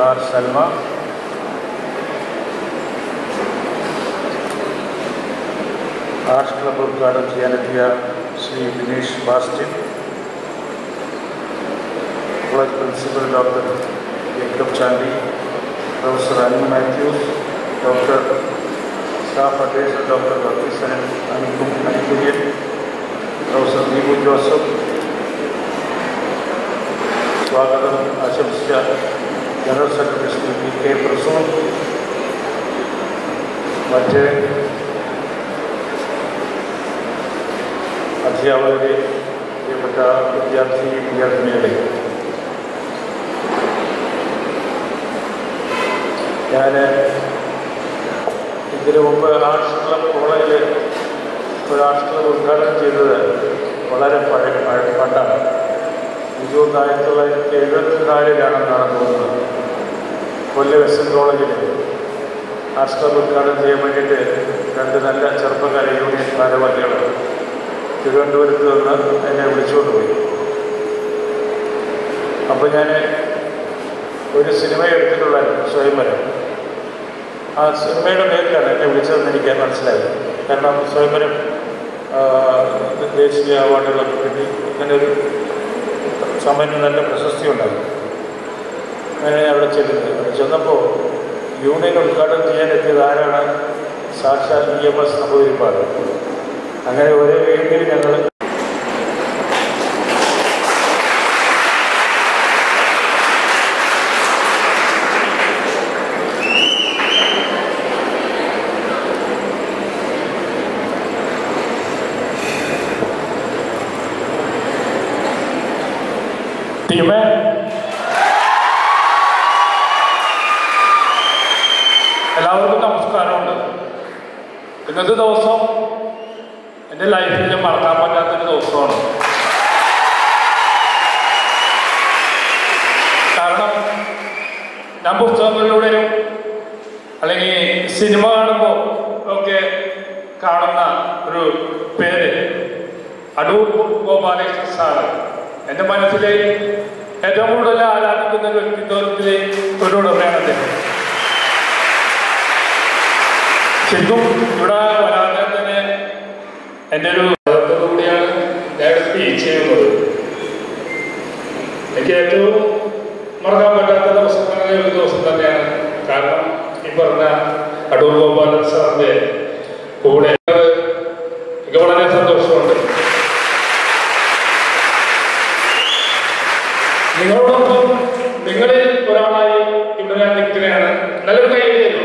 R Salma arts club ഉദ്ഘാടനം ചെയ്യാനെത്തിയ Shri Bineesh Bastin college principal doctor Jacob Chandy professor Anil Mathews doctor staff advisor doctor വർഗീസനൻ അനിക്കും അനിക്കുര്യൻ പ്രൊഫസർ ദീപു ജോസഫ് സ്വാഗതം ആശംസിച്ച general secretary Shri P K Prasoon മറ്റ് അധ്യാപകരെ പ്രിയപ്പെട്ട വിദ്യാർത്ഥി വിദ്യാർത്ഥിനികളെ ഞാൻ ഇതിനു മുമ്പ് ആർട്സ് ക്ലബ് കോളേജിൽ ഒരു ആർട്സ് ക്ലബ് ഉദ്ഘാടനം ചെയ്തത് വളരെ പഴയ പഴ- പണ്ടാണ് എനിക്ക് തോന്നുന്നു ആയിരത്തി തൊള്ളായിരത്തി എഴുപത്തിനാലിലാണെന്നാണ് തോന്നുന്നത് കൊല്ലം എസ് എൻ കോളേജിൽ ആർട്സ് ക്ലബ് ഉദ്ഘാടനം ചെയ്യാൻ വേണ്ടിയിട്ട് രണ്ട് നല്ല ചെറുപ്പക്കാരെ യൂണിയൻ ഭാരവാഹികൾ തിരുവനന്തപുരത്ത് നിന്ന് എന്നെ വിളിച്ചുകൊണ്ട് പോയി അപ്പോൾ ഞാൻ ഒരു സിനിമ എടുത്തിട്ടുള്ളായിരുന്നു സ്വയംവരം ആ സിനിമയുടെ പേരിലാണ് എന്നെ വിളിച്ചതെന്ന് എനിക്ക് മനസ്സിലായത് കാരണം സ്വയംവരം ആ, ദേശീയ അവാർഡുകളൊക്കെ കിട്ടി അങ്ങനെ ഒരു സമയത്ത് നല്ല പ്രശസ്തി ഉണ്ടായി അങ്ങനെ ഞാൻ അവിടെ ചെല്ലുന്നത് അവിടെ ചെന്നപ്പോൾ യൂണിയൻ ഉദ്ഘാടനം ചെയ്യാനെത്തിയത് ആരാണ് സാക്ഷാൽ ഇ എം എസ് നമ്പൂതിരിപ്പാട് അങ്ങനെ ഒരേ വേദിയിൽ ഞങ്ങൾ ടീമേ എല്ലാവർക്കും നമസ്കാരമുണ്ട് ഇന്നത്തെ ദിവസം എൻ്റെ ലൈഫിൽ മറക്കാൻ പറ്റാത്തൊരു ദിവസമാണ് കാരണം ഞാൻ പുസ്തകങ്ങളിലൂടെയും അല്ലെങ്കിൽ സിനിമ കാണുമ്പോൾ ഒക്കെ കാണുന്ന ഒരു പേര് അടൂർ ഗോപാലകൃഷ്ണൻ സാറ് എൻ്റെ മനസ്സിൽ ഏറ്റവും കൂടുതൽ ആരാധിക്കുന്ന ഒരു വ്യക്തിത്വത്തിൽ ഒരു ഉടമയാണ് അദ്ദേഹം ശരിക്കും ഇവിടെ വരാതെ തന്നെ എൻ്റെ ഒരു കൂടിയാണ് ഞാൻ സ്പീച്ച് ചെയ്യുന്നത് എനിക്ക് ഏറ്റവും മറക്കാൻ പറ്റാത്ത ദിവസങ്ങളിൽ ഒരു ദിവസം തന്നെയാണ് കാരണം ഈ പറഞ്ഞ അടൂർ ഗോപാലൻ സാറിന്റെ കൂടെ എനിക്ക് വളരെ സന്തോഷമുണ്ട് നിങ്ങളോടൊപ്പം നിങ്ങളിൽ ഒരാളായി ഇവിടെ ഞാൻ നിൽക്കുകയാണ് നല്ലൊരു കൈ എഴുതിയല്ലോ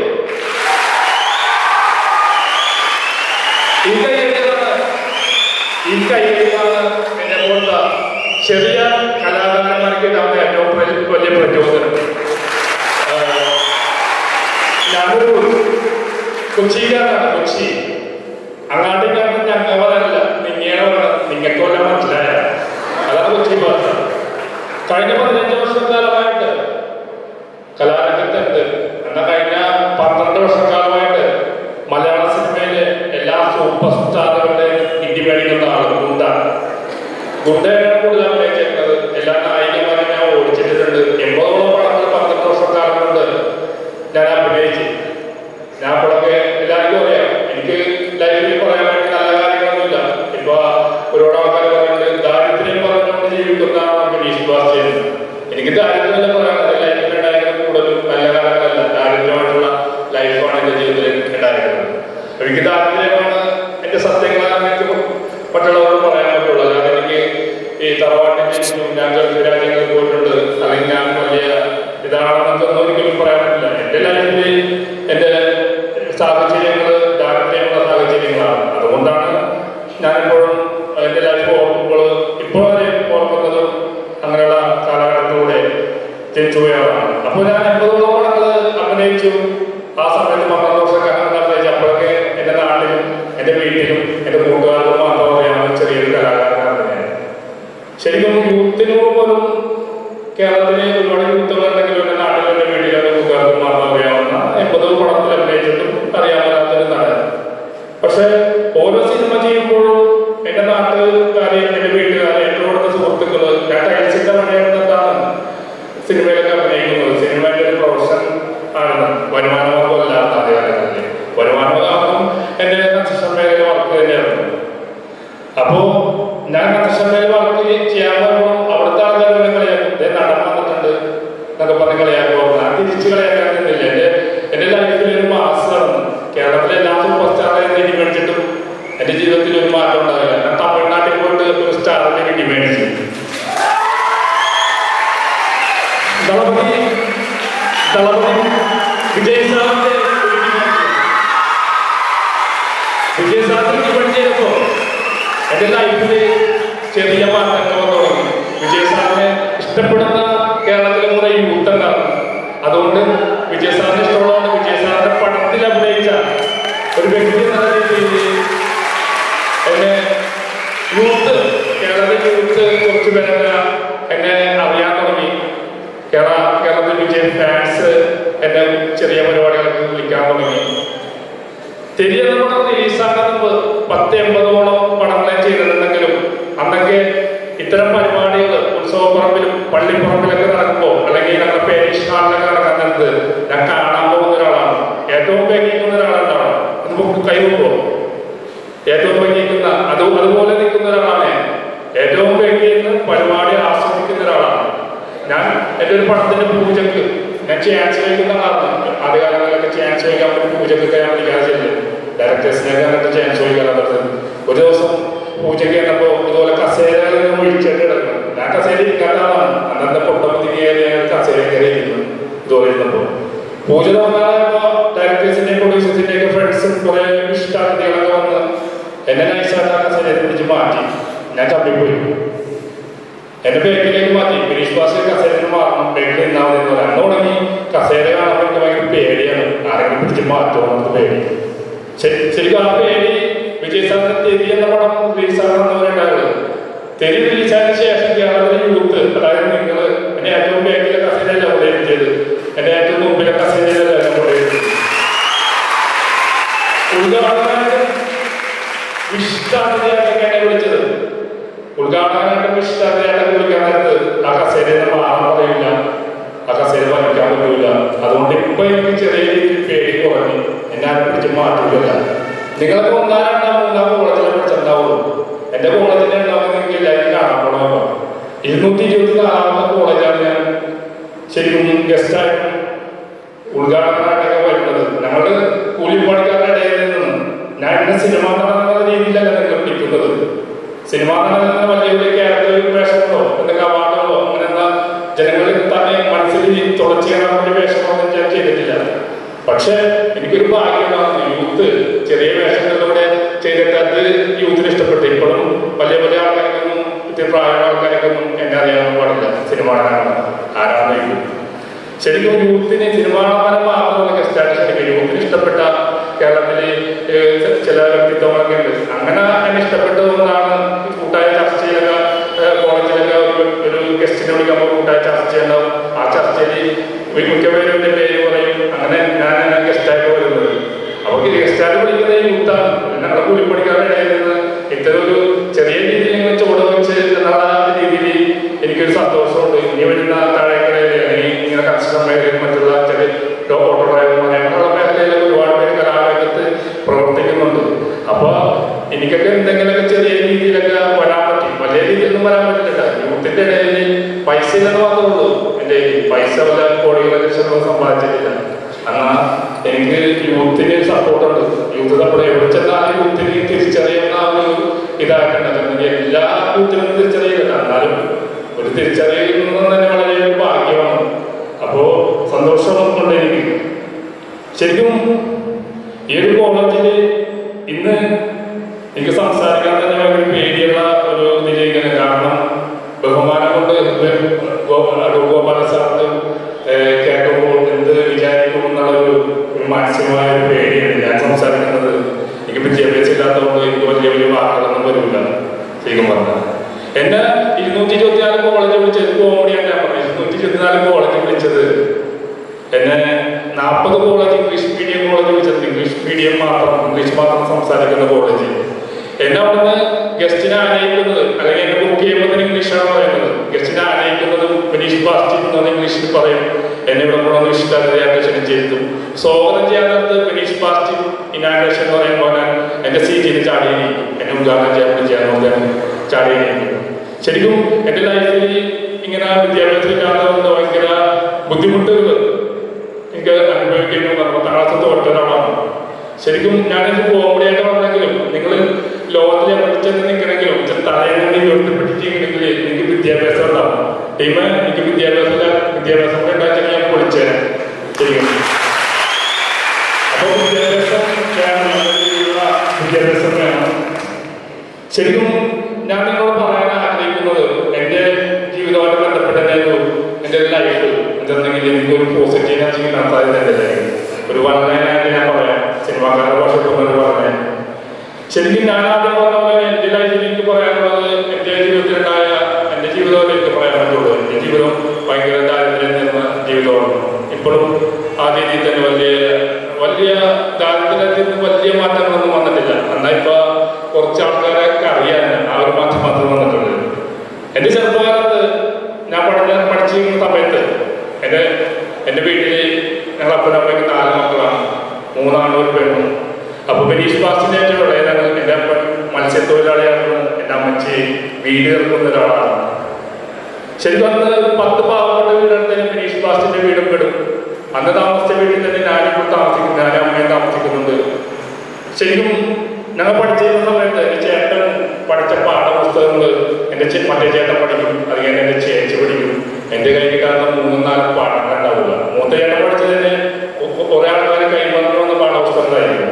ഈ കൈ എഴുതിയതാണ് ഈ കൈ എഴുതിയതാണ് എന്നെ പോലുള്ള ചെറിയ കലാകാരന്മാർക്ക് ഉണ്ടാവുന്ന ഏറ്റവും വലിയ- വലിയ പ്രചോദനം ആഹ് ഞാനൊരു കൊച്ചിയിലാണ് കൊച്ചി അങ്ങാട്ടേക്കാണ് ഞങ്ങളല്ല നിങ്ങേണമാണ് നിങ്ങൾക്ക് വല്ല മനസ്സിലായ അതാണ് കൊച്ചി ഭാഷ കഴിഞ്ഞ പതിനഞ്ച് വർഷക്കാലമായിട്ട് കലാരംഗത്തുണ്ട് എന്നാൽ കഴിഞ്ഞ പന്ത്രണ്ട് വർഷക്കാലമായിട്ട് മലയാള സിനിമയിലെ എല്ലാ സൂപ്പർ സ്റ്റാറുകളുടെയും ഇടി മേടിക്കുന്ന ആൾ ഗുണ്ടാണ് ഗുണ്ടയാണ് കൂടുതൽ അഭിനയിച്ചിരുന്നത് എല്ലാ നായികമാരും ഞാൻ ഓടിച്ചിട്ടുണ്ട് എൺപതോളം പടങ്ങൾ പന്ത്രണ്ട് വർഷക്കാലം കൊണ്ട് ഞാൻ അഭിനയിച്ചു ഞാൻ അപ്പോഴൊക്കെ എല്ലാവർക്കും അറിയാം എനിക്ക് ലൈഫിൽ പറയാൻ വേണ്ടി നല്ല കാര്യങ്ങളൊന്നുമില്ല ഇപ്പൊ ഒരുപാട് ആൾക്കാർ പറയുന്നത് ദാരിദ്ര്യം പറഞ്ഞുകൊണ്ട് ജീവിക്കുന്ന ബിനീഷ് ബാസ്റ്റിൻ എനിക്ക് ദാരിദ്ര്യം പറയാനുള്ളത് ലൈഫിൽ ഉണ്ടായിരുന്നത് കൂടുതലും നല്ല കാലങ്ങളല്ല ദാരിദ്ര്യമായിട്ടുള്ള ലൈഫാണ് എന്റെ ജീവിതത്തിൽ ഉണ്ടായിരുന്നത് എനിക്ക് ദാരിദ്ര്യമാണ് എന്റെ സത്യങ്ങളാണ് എനിക്ക് മറ്റുള്ളവരോട് പറയാൻ പറ്റുള്ളൂ അല്ലാതെ എനിക്ക് ഈ തറവാട്ടിൽ ഞാൻ ഗൾഫ് രാജ്യങ്ങളിൽ പോയിട്ടുണ്ട് അല്ലെങ്കിൽ ഞാൻ വലിയ ഇതാണെന്നൊക്കെ ഒന്നും ഒരിക്കലും പറയാൻ പറ്റില്ല എന്റെ ലൈഫിൽ എന്റെ സാഹചര്യങ്ങൾ ദാരിദ്ര്യമുള്ള സാഹചര്യങ്ങളാണ് അതുകൊണ്ടാണ് ഞാനിപ്പോഴും എന്റെ ലൈഫ് ഓർക്കുമ്പോൾ ഇപ്പോൾ വരെ ഓർക്കുന്നതും അങ്ങനെയുള്ള കാലഘട്ടത്തിലൂടെ തിരിച്ചു പോയതാണ് അപ്പോൾ ഞാൻ എൺപതോളം പടങ്ങൾ അഭിനയിച്ചു ആ സമയത്ത് പന്ത്രണ്ട് വർഷക്കാലം അഭിനയിച്ചു അപ്പോഴൊക്കെ എന്റെ നാട്ടിലും എന്റെ വീട്ടിലും എന്റെ കൂട്ടുകാർക്കും മാത്രമാണ് ചെറിയൊരു കലാകാരനാണ് ഞാൻ ശരിക്കും യൂത്തിന് പോലും കേരളത്തിലെ ഒരുപാട് യൂത്തുകളുണ്ടെങ്കിലും എന്റെ നാട്ടിൽ എന്റെ വീട്ടിൽ എന്റെ കൂട്ടുകാർക്കും മാത്രം അറിയാവുന്ന എൺപത് പടത്തിൽ അഭിനയിച്ചിട്ടും അറിയാവുന്നൊരു നടൻ പക്ഷെ ഓരോ സിനിമ ചെയ്യുമ്പോഴും എന്റെ നാട്ടുകാരെ എന്റെ വീട്ടുകാരെ എന്റെ സുഹൃത്തുക്കള് ഞാൻ ടൈൽസിന്റെ പണിയെടുത്തിട്ടാണ് സിനിമയിലൊക്കെ അഭിനയിക്കുന്നത് സിനിമയുടെ ഒരു പ്രൊഫഷൻ അപ്പോ ഞാൻ നക്ഷത്രയിൽ വർക്ക് ചെയ്യാൻ വരുമ്പോൾ അവിടുത്തെ ആൾക്കാർ എന്നെ കളിയാക്കും "ദേ നടൻ വന്നിട്ടുണ്ട് എന്നൊക്കെ പറഞ്ഞ് കളിയാക്കുമ്പോൾ ഞാൻ തിരിച്ചു കളിയാക്കാൻ നിന്നില്ല എന്റെ എന്റെ ലൈഫിൽ ഒരു മാസം നടന്നു കേരളത്തിലെ എല്ലാ സൂപ്പർ സ്റ്റാറിനെ ഇടി മേടിച്ചിട്ടും എന്റെ ജീവിതത്തിൽ ഒരു മാറ്റം ഉണ്ടാവില്ല ഞാൻ തമിഴ്നാട്ടിൽ പോയിട്ട് ഒരു സ്റ്റാറിനെ ഇടി മേടിച്ചു ദളപതി ദളപതി വിജയ് സാറിന്റെ ഒരു ഇടി മേടിച്ചു. വിജയ് സാറിന് ഇടി മേടിച്ചപ്പോ എന്റെ ലൈഫിൽ ചെറിയ മാറ്റങ്ങൾ വന്നു തുടങ്ങി വിജയ് സാറിനെ ഇഷ്ടപ്പെടുന്ന കേരളത്തിലെ കുറെ യൂത്ത് ഉണ്ടാകും അതുകൊണ്ട് വിജയ് സാറിനെ ഇഷ്ടമുള്ളതുകൊണ്ട് വിജയ് സാറിന്റെ പടത്തിൽ അഭിനയിച്ച ഒരു വ്യക്തി എന്ന രീതിയിൽ എന്നെ യൂത്ത് കേരളത്തിലെ യൂത്ത് കുറച്ച് പേരൊക്കെ എന്നെ അറിയാൻ തുടങ്ങി കേരള കേരളത്തിൽ വിജയ് ഫാൻസ് എന്നെ ചെറിയ പരിപാടികൾക്ക് വിളിക്കാൻ തുടങ്ങി തിരിയെന്ന പടം റിലീസാകാൻ മുമ്പ് പത്ത് എൺപതോളം പടങ്ങളെ ചെയ്തിട്ടുണ്ടെങ്കിലും അന്നൊക്കെ ഇത്തരം പരിപാടികൾ ഉത്സവപ്പറമ്പിലും പള്ളിപ്പറമ്പിലൊക്കെ നടക്കുമ്പോൾ അല്ലെങ്കിൽ നമ്മുടെ പേരീഷ് ഹാളിലൊക്കെ നടക്കാൻ നേരത്ത് ഞാൻ കാണാൻ പോകുന്ന ഒരാളാണ് ഏറ്റവും പേടിക്കുന്ന ഒരാളുണ്ടാവണം അത് നമുക്ക് കൈവപ്പോ ഏറ്റവും ഭംഗിക്കുന്ന അത് അതുപോലെ നിൽക്കുന്ന ഒരാളാണ് ഞാൻ. ഏറ്റവും ഭംഗിയുന്ന പരിപാടി ആസ്വദിക്കുന്ന ഒരാളാണ് ഞാൻ എൻ്റെ ഒരു പടത്തിന്റെ പൂജക്ക് ഞാൻ ചാൻസ് വയ്ക്കുന്ന ആളാണ് ആദ്യകാലങ്ങളിലൊക്കെ ചാൻസ് വയ്ക്കാൻ വേണ്ടി പൂജക്കൊക്കെ ഞാൻ വിളിക്കാതെ ചെല്ലും ഡയറക്ടേഴ്സിനൊക്കെ അങ്ങനത്തെ ചാൻസ് വയ്ക്കാൻ പറ്റുന്നത് ഒരു ദിവസം പൂജയ്ക്ക് ചെന്നപ്പോൾ ഇതുപോലെ കസേരകളൊക്കെ വിളിച്ചിട്ട് കിടക്കണം ഞാൻ കസേര ഇരിക്കാത്ത ആളാണ് അന്നത്തെ പൊട്ടപ്പത്തി ഞാൻ കസേര കയറി ഇരിക്കുന്നു ഇതുപോലെ ഇരുന്നപ്പോൾ പൂജ തുടങ്ങാനായപ്പോ ഡയറക്ടേഴ്സിന്റെയും പ്രൊഡ്യൂസേഴ്സിന്റെയും ഒക്കെ ഫ്രണ്ട്സും കുറെ ഇഷ്ടാർത്ഥികളൊക്കെ വന്ന് എന്നെ നൈസായിട്ട് ആ കസേരയെ പിടിച്ച് മാറ്റി ഞാൻ ചപ്പിപ്പോയി എന്റെ ബാഗിലേക്ക് മാറ്റി ഫിനിഷ് പാസ് കസേരയിൽ മാറണം ബാഗിൽ നിന്നാൽ മതി എന്ന് പറയാം അന്ന് തുടങ്ങി കസേര കാണുമ്പോൾ എനിക്ക് ഭയങ്കര പേടിയാണ് ആരെങ്കിലും പിടിച്ച് മാറ്റുമോ നമുക്ക് പേടി ശരി- ശരിക്കും ആ പേടി വിജയ് സാറിന്റെ തെരി എന്ന പടം റിലീസാണെന്നവരുണ്ടാവുള്ളത് തെരി റിലീസായതിനു ശേഷം കേരളത്തിലെ യൂത്ത് അതായത് നിങ്ങൾ എന്നെ ഏറ്റവും ബാഗിലെ കസേരയല്ല കൊണ്ടുവരുത്തിയത് എന്റെ ഏറ്റവും മുമ്പിലെ കസേരയിലല്ല എന്നെ കൊണ്ടുവരുത്തിയത് ഉദ്ഘാടനമായിട്ട് വിശിഷ്ടാതിഥിയായിട്ടൊക്കെ എന്നെ വിളിച്ചത് ഉദ്ഘാടനമായിട്ട് വിശിഷ്ടാതിഥിയായിട്ടൊക്കെ വിളിക്കാൻ നേരത്ത് ആ കസേരയിൽ മാറാൻ പറയില്ല ആ കസേര വലിക്കാൻ പറ്റൂല അതുകൊണ്ട് ഇപ്പൊ എനിക്ക് ചെറിയ രീതിയിൽ പേടി കുറഞ്ഞു എന്നെ ആരും പിടിച്ച് മാറ്റൂല നിങ്ങളൊക്കെ ഒന്നാം രണ്ടാം മൂന്നാം കോളേജിലെ പഠിച്ചിട്ടുണ്ടാവുള്ളൂ എന്റെ കോളേജിന്റെ ഉണ്ടാവുന്ന നിങ്ങൾക്ക് എല്ലാവരും കാണാൻ പോണോ ഇരുന്നൂറ്റി ഇരുപത്തി നാലാമത്തെ കോളേജാണ് ഞാൻ ശരിക്കും ഗസ്റ്റായിട്ടും ഉദ്ഘാടനമായിട്ടൊക്കെ വരുന്നത് ഞങ്ങള് കൂലിപ്പണിക്കാരുടെ ഇടയിൽ നിന്ന് ഞാൻ എന്നെ സിനിമ നടൻ എന്ന രീതിയിലല്ല നിങ്ങൾ വിളിക്കുന്നത് സിനിമ നടൻ എന്ന വലിയ വലിയ ക്യാരക്ടർ വേഷങ്ങളോ എന്തെങ്കിലും അവാർഡുകളോ അങ്ങനെ എന്താ ജനങ്ങളിൽ തന്നെ മനസ്സിൽ തുളച്ചു കയറാൻ വേണ്ടി വേഷങ്ങളൊന്നും ഞാൻ ചെയ്തിട്ടില്ല പക്ഷെ എനിക്കൊരു ഭാഗ്യമാണ് യൂത്ത് ചെറിയ വേഷങ്ങളിലൂടെ ചെയ്തിട്ട് അത് യൂത്തിന് ഇഷ്ടപ്പെട്ടു ഇപ്പോഴും വലിയ വലിയ ആൾക്കാർക്കൊന്നും ഇത്തിരി പ്രായമുള്ള ആൾക്കാർക്കൊന്നും എന്നെ അറിയാൻ പാടില്ല സിനിമ നടനാണ് ആരാണ് യൂത്ത് ശരിക്കും യൂത്തിന് സിനിമാണന്മാരെ മാത്രമല്ല ഗസ്റ്റായിട്ട് ശരിക്കും യൂത്തിന് ഇഷ്ടപ്പെട്ട കേരളത്തിലെ ഏഹ്, ചില വ്യക്തിത്വങ്ങളൊക്കെ ഉണ്ട് അങ്ങനെ എന്നെ ഇഷ്ടപ്പെട്ടതുകൊണ്ടാണ് കൂട്ടായ ചർച്ചയിലൊക്കെ ഏഹ്, കോളേജിലൊക്കെ ഒരു ഒരു ഗസ്റ്റിനെ വിളിക്കുമ്പോൾ കൂട്ടായ ചർച്ച ഉണ്ടാവും ആ ചർച്ചയിൽ മിക്കവരും എൻ്റെ പേര് പറയും അങ്ങനെ ഞാൻ എന്നെ ഗസ്റ്റായിട്ട് വരുന്നത് അപ്പോൾ ഗസ്റ്റായിട്ട് വിളിക്കുന്നത് യൂത്താണ് ഞങ്ങളുടെ കൂലിപ്പണിക്കാരുടെ ഇടയിൽ നിന്ന് ഇത്തരം ഒരു ചെറിയ രീതിയിൽ ഇങ്ങനെ ചുവട് വെച്ച് എന്നുള്ള രീതിയിൽ എനിക്കൊരു സന്തോഷമുണ്ട് ഇനി വരുന്ന താഴേക്കടയിൽ അല്ലെങ്കിൽ ഇങ്ങനെ കൺസ്ട്രക്ഷൻ മേഖലയിൽ മറ്റുള്ള ചെറിയ ഓട്ടോ ഡ്രൈവർമാർ അങ്ങനെയുള്ള മേഖലയിലൊക്കെ ഒരുപാട് പേര് കലാരംഗത്ത് പ്രവർത്തിക്കുന്നുണ്ട് അപ്പൊ എനിക്കൊക്കെ എന്തെങ്കിലുമൊക്കെ ചെറിയ രീതിയിലൊക്കെ വരാൻ പറ്റി വലിയ രീതിയിലൊന്നും വരാൻ പറ്റില്ല യൂത്തിന്റെ ഇടയിൽ പൈസ ഇല്ലെന്ന് മാത്രമേ ഉള്ളൂ എന്റെ കയ്യിൽ പൈസ വല്ല കോടികളെ ലക്ഷങ്ങളൊന്നും സമ്പാദിച്ചിട്ടില്ല എന്നാ എനിക്ക് യൂത്തിന് സപ്പോർട്ട് ഉണ്ട് യൂത്ത് സപ്പോർട്ട് എവിടെ ചെന്നാലും യൂത്തിന് തിരിച്ചറിയുന്ന ഒരു ഇതാക്കേണ്ടത് എനിക്ക് എല്ലാ യൂത്തിനും തിരിച്ചറിയില്ല എന്നാലും ഒരു തിരിച്ചറിയുന്നത് തന്നെ വളരെ ഒരു ഭാഗ്യമാണ് അപ്പോ സന്തോഷമുണ്ട് എനിക്ക് ശരിക്കും ഈ ഒരു കോളേജിൽ ഇന്ന് എനിക്ക് സംസാരിക്കാൻ തന്നെ ഭയങ്കര പേടിയുള്ള ഒരു ഇതിലേക്ക് കാരണം ബഹുമാനം കൊണ്ട് ഗോപാല സാറിന് കേൾക്കുമ്പോൾ എന്ത് വിചാരിക്കും എന്നുള്ള ഒരു ഒരു മാനസികമായ ഒരു പേടിയാണ് ഞാൻ സംസാരിക്കുന്നത് എനിക്ക് വിദ്യാഭ്യാസം ഇല്ലാത്തതുകൊണ്ട് എനിക്ക് വലിയ വലിയ വാക്കുകളൊന്നും വരില്ല ശരിക്കും പറഞ്ഞാൽ എന്നെ ഇരുന്നൂറ്റി ഇരുപത്തിനാല് കോളേജ് വിളിച്ചത് കോമഡിയാണ് ഞാൻ പറഞ്ഞത് ഇരുന്നൂറ്റി ഇരുപത്തിനാല് കോളേജ് വിളിച്ചത് എന്നെ നാൽപ്പത് കോളേജ് ഇംഗ്ലീഷ് മീഡിയം കോളേജ് വിളിച്ചത് ഇംഗ്ലീഷ് മീഡിയം മാത്രം ഇംഗ്ലീഷ് മാത്രം സംസാരിക്കുന്ന കോളേജ് എന്നെ അവിടുന്ന് ഗസ്റ്റിനെ ആനയിക്കുന്നത് അല്ലെങ്കിൽ എന്നെ ബുക്ക് ചെയ്യുമ്പോൾ തന്നെ ഇംഗ്ലീഷാണ് പറയുന്നത് ഗസ്റ്റിനെ ആനയിക്കുന്നത് ഫിനിഷ് പാസ്റ്റ് എന്നത് ഇംഗ്ലീഷിൽ പറയും എന്നെ ഇവിടെ കൊണ്ടുവന്ന് ഇഷ്ടമായിട്ട് ക്ഷണിച്ചിരുത്തും സ്വാഗതം ചെയ്യാൻ നേരത്ത് ഫിനിഷ് പാസ്റ്റ് ഇനാഗ്രേഷൻ എന്ന് പറയുമ്പോൾ ഞാൻ എന്റെ സീറ്റിൽ ചാടിയിരിക്കും എന്നെ എന്നെ ഉദ്ഘാടനം ചെയ്യാൻ വിളിച്ചാൽ ചാടി ശരിക്കും എൻ്റെ ലൈഫിൽ ഇങ്ങനെ വിദ്യാഭ്യാസമില്ലാത്തതുകൊണ്ട് ഭയങ്കര ബുദ്ധിമുട്ടുകൾ എനിക്ക് അനുഭവിക്കേണ്ടി വന്നു പത്താം ക്ലാസ് തോറ്റ ഒരാളാണ് ശരിക്കും ഞാനിത് കോമഡിയായിട്ട് വന്നെങ്കിലും നിങ്ങൾ ലോകത്തിൽ എവിടെ ചെന്ന് നിൽക്കണമെങ്കിലും തലയിനെ ഉയർത്തിപ്പിടിച്ചിട്ടുണ്ടെങ്കിൽ എനിക്ക് വിദ്യാഭ്യാസം ഉണ്ടാവും ടീമ എനിക്ക് വിദ്യാഭ്യാസം വിദ്യാഭ്യാസം കൂടെ ഉണ്ടാക്കി ഞാൻ പൊളിച്ചേനെ ശരിക്കും അപ്പോൾ വിദ്യാഭ്യാസം വേണം നല്ല രീതിയിലുള്ള വിദ്യാഭ്യാസം വേണം ശരിക്കും ഞാൻ നിങ്ങളോട് പറയാൻ ആഗ്രഹിക്കുന്നത് എൻ്റെ ജീവിതമായിട്ട് ബന്ധപ്പെട്ട എൻ്റെ ഒരു എൻ്റെ ഒരു ലൈഫ് എന്തെന്നെങ്കിൽ എനിക്കൊരു പോസിറ്റീവ് എനർജി നടത്താതെ എൻ്റെ ലൈഫ് ഒരു വർണ്ണനായിട്ട് ഞാൻ പറയാം സിനിമാക്കാരുടെ ഭാഷ പറഞ്ഞ ശരിക്കും ഞാൻ ആദ്യം പറഞ്ഞ പോലെ എൻ്റെ ലൈഫിൽ എനിക്ക് പറയാനുള്ളത് എൻ്റെ ജീവിതത്തിലുണ്ടായ എൻ്റെ ജീവിതമല്ല എനിക്ക് പറയാൻ പറ്റുള്ളൂ എൻ്റെ ജീവിതം ഭയങ്കര ദാരിദ്ര്യം നിന്ന ജീവിതമാണ് ഇപ്പോഴും ആ രീതിയിൽ തന്നെ വലിയ വലിയ ദാരിദ്ര്യത്തിൽ നിന്ന് വലിയ മാറ്റങ്ങളൊന്നും വന്നിട്ടില്ല എന്നാൽ ഇപ്പൊ കുറച്ച് ആൾക്കാരൊക്കെ അറിയാൻ ആ ഒരു മാറ്റം മാത്രം വന്നിട്ടുണ്ട് എൻ്റെ ചെറുപ്പകാലത്ത് ഞാൻ പഠന പഠിച്ചിരുന്ന സമയത്ത് എൻ്റെ എൻ്റെ വീട്ടിൽ ഞങ്ങൾ അപ്പനമ്മയ്ക്ക് നാല് മക്കളാണ് മൂന്നാണ് ഒരു പെണ്ണും അപ്പൊ ബനീഷ് ബാസിന്റെ ഏറ്റവും ഇടയിലാണ് എൻ്റെ അപ്പൻ മത്സ്യത്തൊഴിലാളിയാണ് എൻ്റെ അമ്മച്ചി വീട് തീർക്കുന്ന ഒരാളാണ് ശരിക്കും അന്ന് പത്ത് പാവപ്പെട്ട വീടാണ് ബനീഷ് ബാസിന്റെ വീടും പെടും അന്ന് താമസിച്ച വീട്ടിൽ തന്നെ ഞാനിപ്പോൾ താമസിക്കും ഞാനും അമ്മയും താമസിക്കുന്നുണ്ട് ശരിക്കും ഞങ്ങൾ പഠിച്ചിരുന്ന സമയത്ത് എൻ്റെ ചേട്ടൻ പഠിച്ച പാഠപുസ്തകങ്ങൾ എൻ്റെ ചേ- മറ്റേ ചേട്ടൻ പഠിക്കും അത് കഴിഞ്ഞ് എൻ്റെ ചേച്ചി പഠിക്കും എൻ്റെ കയ്യിൽ കാരണം മൂന്നും നാല് പാഠങ്ങൾ ഉണ്ടാവില്ല മൂത്ത ചേട്ടൻ പഠിച്ചതിന് കുറെ ആൾക്കാർ കൈമാറി വന്ന പാഠപുസ്തകങ്ങളായിരിക്കും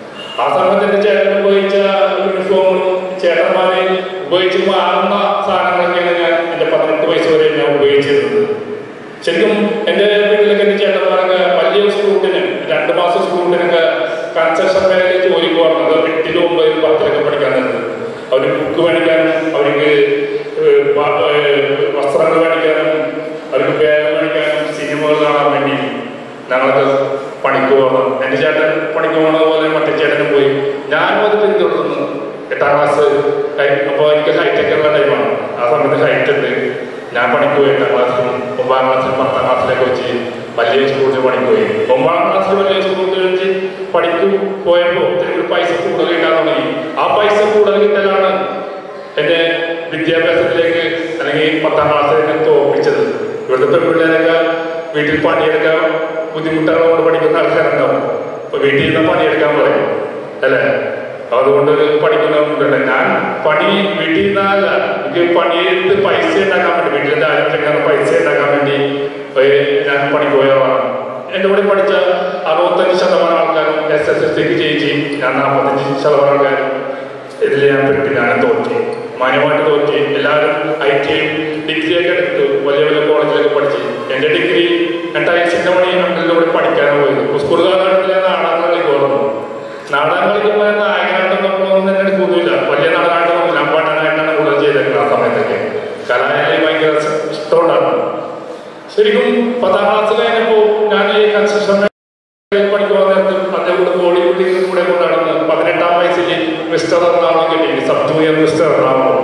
ആ സമയത്ത് എൻ്റെ ചേട്ടൻ ഉപയോഗിച്ച യൂണിഫോമും ചേട്ടന്മാരെ ഉപയോഗിച്ച് മാറുന്ന സാധനങ്ങളൊക്കെയാണ് ഞാൻ എൻ്റെ പതിനെട്ട് വയസ്സ് വരെ ഞാൻ ഉപയോഗിച്ചിരുന്നത് ശരിക്കും എൻ്റെ വീട്ടിലൊക്കെ എൻ്റെ ചേട്ടന്മാരൊക്കെ വലിയ സ്കൂട്ടിന് രണ്ട് മാസം സ്കൂട്ടിനൊക്കെ കൺസ്ട്രക്ഷൻ മേഖലയിൽ ജോലിക്ക് പോകുന്നത് എട്ടിലും ഒമ്പതിലും പത്തിലൊക്കെ പഠിക്കാൻ നിന്നത് അവർ ബുക്ക് മേടിക്കാനും അവർക്ക് ഏഹ് വ- ഏഹ് വസ്ത്രങ്ങൾ മേടിക്കാനും അവർക്ക് ബാഗ് മേടിക്കാനും സിനിമകൾ കാണാൻ വേണ്ടി ഞങ്ങളൊക്കെ പണിക്ക് പോകണം എൻ്റെ ചേട്ടൻ പണിക്ക് പോകണ പോലെ മറ്റേ ചേട്ടനും പോയി ഞാനും അത് പിന്തുടർന്നു എട്ടാം ക്ലാസ് അപ്പോൾ എനിക്ക് ഹൈറ്റൊക്കെ ഉള്ള ടൈമാണ് ആ സമയത്ത് ഹൈറ്റ് ഉണ്ട് ഞാൻ പണിക്ക് പോയി എട്ടാം ക്ലാസ്സിലും ഒമ്പതാം ക്ലാസ്സിലും പത്താം ക്ലാസ്സിലൊക്കെ വെച്ച് വലിയ സ്കൂളിൽ പണിക്ക് പോയി ഒമ്പതാം ക്ലാസ്സിൽ വലിയ സ്കൂളിൽ വെച്ച് പണിക്ക് പോയപ്പോൾ ഒത്തിരി പൈസ കൂടുതൽ കിട്ടാൻ തുടങ്ങി ആ പൈസ കൂടുതൽ കിട്ടലാണ് എന്നെ വിദ്യാഭ്യാസത്തിലേക്ക് അല്ലെങ്കിൽ പത്താം ക്ലാസ്സിലേക്ക് തോപ്പിച്ചത് ഇവിടുത്തെ പെൺപിള്ളേരൊക്കെ വീട്ടിൽ പണിയെടുക്കാൻ ബുദ്ധിമുട്ടുകളോട് പഠിക്കുന്ന ആൾക്കാരുണ്ടാവും അപ്പൊ വീട്ടിൽ നിന്ന് പണിയെടുക്കാൻ പറയും അല്ലേ അതുകൊണ്ട് പഠിക്കുന്നവരുണ്ട് ഞാൻ പണി വീട്ടിൽ നിന്നല്ല എനിക്ക് പണിയെടുത്ത് പൈസ ഉണ്ടാക്കാൻ വേണ്ടി വീട്ടിലെ ദാരിദ്ര്യം പൈസ ഉണ്ടാക്കാൻ വേണ്ടി ഏ, ഞാൻ പണിക്ക് പോയതാണ് എൻ്റെ കൂടെ പഠിച്ച അറുപത്തഞ്ച് ശതമാനം ആൾക്കാരും എസ് എസ് എൽ സിക്ക് ജയിച്ച് ഞാൻ നാൽപ്പത്തഞ്ച് ശതമാനം ആൾക്കാരും ഇതിൽ ഞാൻ പെട്ട് ഞാനും തോറ്റി മാന്യമായിട്ട് തോറ്റി എല്ലാവരും ഐ ടിയും ഡിഗ്രിയൊക്കെ എടുത്തു വലിയ വലിയ കോളേജിലൊക്കെ പഠിച്ച് എൻ്റെ ഡിഗ്രി ഞാൻ ടൈൽസിൻ്റെ പണി അങ്കിളിൻ്റെ കൂടെ പഠിക്കാനാണ് പോയത് സ്കൂൾ കാലഘട്ടത്തിൽ ഞാൻ നാടകം കളിക്ക് ഓർമ്മ നാടകം കളിക്കുമ്പോൾ നായകനായിട്ട് നമ്മളൊന്നും തന്നെ എടുക്കൊന്നുമില്ല വലിയ നാടകമായിട്ട് ഞാൻ പാട്ടാനായിട്ടാണ് കൂടുതൽ ചെയ്തേക്കുന്നത് ആ സമയത്തൊക്കെ കലാലയം ഭയങ്കര ഇഷ്ടമുണ്ടായിരുന്നു ശരിക്കും പത്താം ക്ലാസ് കഴിഞ്ഞപ്പോൾ ഞാൻ ഈ കൺസ്ട്രക്ഷൻ പഠിക്കുവാൻ നേരത്ത് അതിന്റെ കൂടെ ബോളിവുഡിന്റെ കൂടെ കൊണ്ട് നടന്ന് പതിനെട്ടാം വയസ്സിൽ മിസ്റ്റർ എറണാകുളം കിട്ടി sub junior mister Ernakulam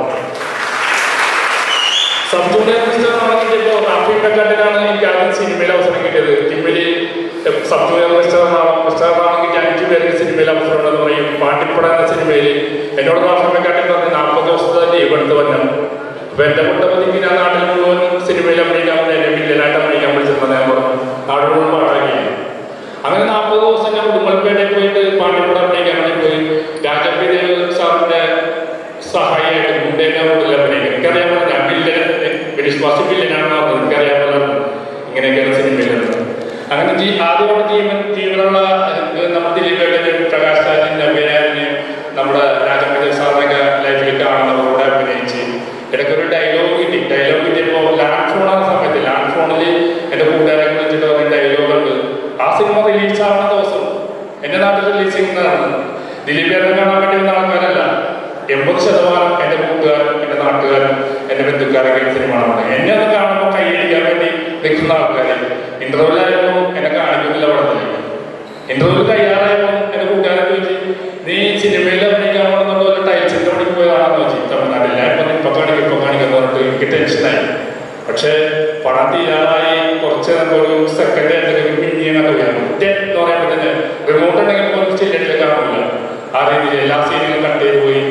sub junior mister Ernakulam കിട്ടിയപ്പോൾ റാഫി മെക്കാട്ടിനാണ് എനിക്ക് ആദ്യം സിനിമയിൽ അവസരം കിട്ടിയത് ജിമ്മില് sub junior mister Ernakulam mister Ernakulam കിട്ടിയ അഞ്ചു പേർക്ക് സിനിമയിൽ അവസരം ഉണ്ടെന്ന് പറയും പാട്ടിപ്പട എന്ന സിനിമയിൽ എന്നോട് റാഫി മെക്കാട്ടിൻ പറഞ്ഞ് നാൽപ്പത് ദിവസത്തെ ലീവ് എടുത്ത് വന്നു അപ്പൊ എന്റെ കുട്ടപ്പതിക്ക് ഞാൻ നാട്ടിൽ മുഴുവൻ സിനിമയിൽ അഭിനയിക്കാൻ വേണ്ടി എന്നെ വില്ലനായിട്ട് അഭിനയിക്കാൻ വിളിച്ചിരുന്നത് ഞാൻ പറഞ്ഞു നാട് മുഴുവൻ പാട്ടാക്കി അങ്ങനെ നാൽപ്പത് ദിവസം ഞാൻ ഉടുമ്പൽപേട്ടയിൽ പോയിട്ട് പാണ്ടിപ്പുറ അഭിനയിക്കാൻ വേണ്ടി പോയി രാജപ്പി ദേവ് സാറിന്റെ സഹായിയായിട്ട് ഗുണ്ടേനെ കൂടുതൽ അഭിനയിക്കും എനിക്കറിയാൻ ഞാൻ വില്ലൻ ഗണേഷ് വാസി വില്ലനാണെന്ന് പറഞ്ഞത് എനിക്കറിയാൻ പറ്റില്ല ഇങ്ങനെയൊക്കെയാണ് സിനിമയിലുള്ളത് അങ്ങനെ ജീ ആദ്യമായിട്ട് ജീവൻ ജീവനുള്ള ഏഹ്, നമ്മുടെ ദിലീപേട്ടനും പ്രകാശ് രാജിന്റെ അഭിനയത്തിന് നമ്മുടെ രാജപ്പി ദേവ് സാറിനൊക്കെ ലൈഫിൽ കാണുന്നവരോട് അഭിനയിച്ച് ഇടയ്ക്കൊരു ഡയലോഗ് കിട്ടി ഡയലോഗ് കിട്ടിയപ്പോൾ ലാൻഡ് ഫോൺ ആകുന്ന സമയത്ത് ലാൻഡ് ഫോണിൽ എന്റെ കൂട്ടുകാരൊക്കെ വിളിച്ചിട്ട് പറഞ്ഞ ഡയലോഗ് ഉണ്ട് ആ സിനിമ റിലീസ് ആവുന്ന ദിവസം എന്റെ നാട്ടിൽ റിലീസ് ചെയ്യുന്നതാണ് ദിലീപേരനെ കാണാൻ വേണ്ടി വന്ന ആൾക്കാരല്ല എൺപത് ശതമാനം എന്റെ കൂട്ടുകാരും എന്റെ നാട്ടുകാരും എന്റെ ബന്ധുക്കാരൊക്കെ ഈ സിനിമ കാണുന്നത് എന്നെ ഒന്ന് കാണുമ്പോൾ കൈയടിക്കാൻ വേണ്ടി നിൽക്കുന്ന ആൾക്കാര് ഇന്റർവ്യൂലായപ്പോൾ എന്നെ കാണിക്കുന്നില്ല പടത്തിൽ ഇന്റർവ്യൂ തയ്യാറായപ്പോൾ എന്റെ കൂട്ടുകാരൻ ചോദിച്ചു നീ സിനിമയിൽ അഭിനയിക്കാൻ പോകുന്നുള്ള ഒരു ടൈൽസിന്റെ പണിക്ക് പോയതാണെന്ന് വെച്ചു തമിഴ്നാട്ടിൽ ഞാൻ ഇപ്പൊ ഇപ്പൊ കാണിക്കും ഇപ്പൊ കാണിക്കുന്നു പറഞ്ഞിട്ട് എനിക്ക് ടെൻഷനായി പക്ഷേ പണം തീരാറായി കുറച്ച് നേരം ഒരു സെക്കൻഡ് എന്തെങ്കിലും മിന്നിയെന്നൊക്കെ വരാം ഒറ്റ എന്ന് പറയുമ്പോൾ തന്നെ റിമോട്ട് ഉണ്ടെങ്കിൽ പോലും ചില്ലറ്റിൽ കാണില്ല ആ രീതിയിൽ എല്ലാ സീനുകളും കട്ട് ചെയ്ത് പോയി